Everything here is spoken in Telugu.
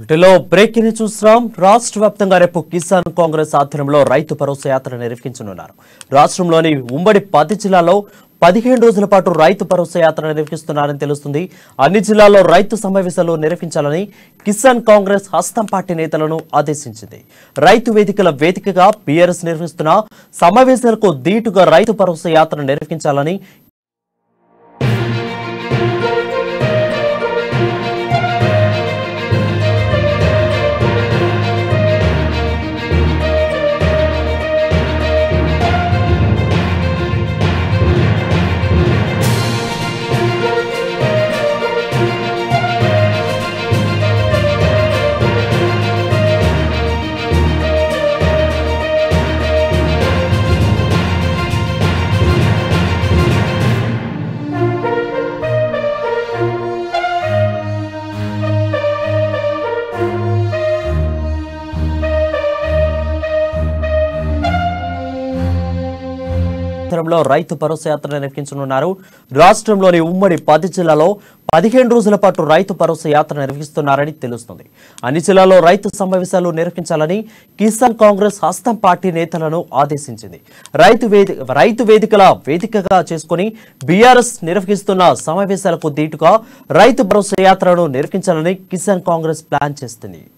వీటిలో బ్రేకింగ్ చూస్తున్నాం రాష్ట్ర వ్యాప్తంగా రేపు కిసాన్ కాంగ్రెస్ ఆధ్వర్యంలో రైతు భరోసా యాత్ర నిర్వహించనున్నారు రాష్ట్రంలోని ఉమ్మడి పది జిల్లాల్లో పదిహేను రోజుల పాటు రైతు భరోసా యాత్ర నిర్వహిస్తున్నారని తెలుస్తుంది అన్ని జిల్లాల్లో రైతు సమావేశాలు నిర్వహించాలని కిసాన్ కాంగ్రెస్ హస్తం పార్టీ నేతలను ఆదేశించింది రైతు వేదికల వేదికగా బీఆర్ఎస్ నిర్వహిస్తున్న సమావేశాలకు ధీటుగా రైతు భరోసా యాత్ర నిర్వహించాలని కేంద్రంలో రైతు భరోసా యాత్ర నిర్వహించనున్నారు రాష్ట్రంలోని ఉమ్మడి పది జిల్లాలో పదిహేను రోజుల పాటు రైతు భరోసా యాత్ర నిర్వహిస్తున్నారని తెలుస్తుంది అన్ని జిల్లాల్లో రైతు సమావేశాలు నిర్వహించాలని కిసాన్ కాంగ్రెస్ హస్తం పార్టీ నేతలను ఆదేశించింది రైతు వేది రైతు వేదికల వేదికగా చేసుకుని బీఆర్ఎస్ నిర్వహిస్తున్న సమావేశాలకు దీటుగా రైతు భరోసా యాత్రను నిర్వహించాలని కిసాన్ కాంగ్రెస్ ప్లాన్ చేస్తుంది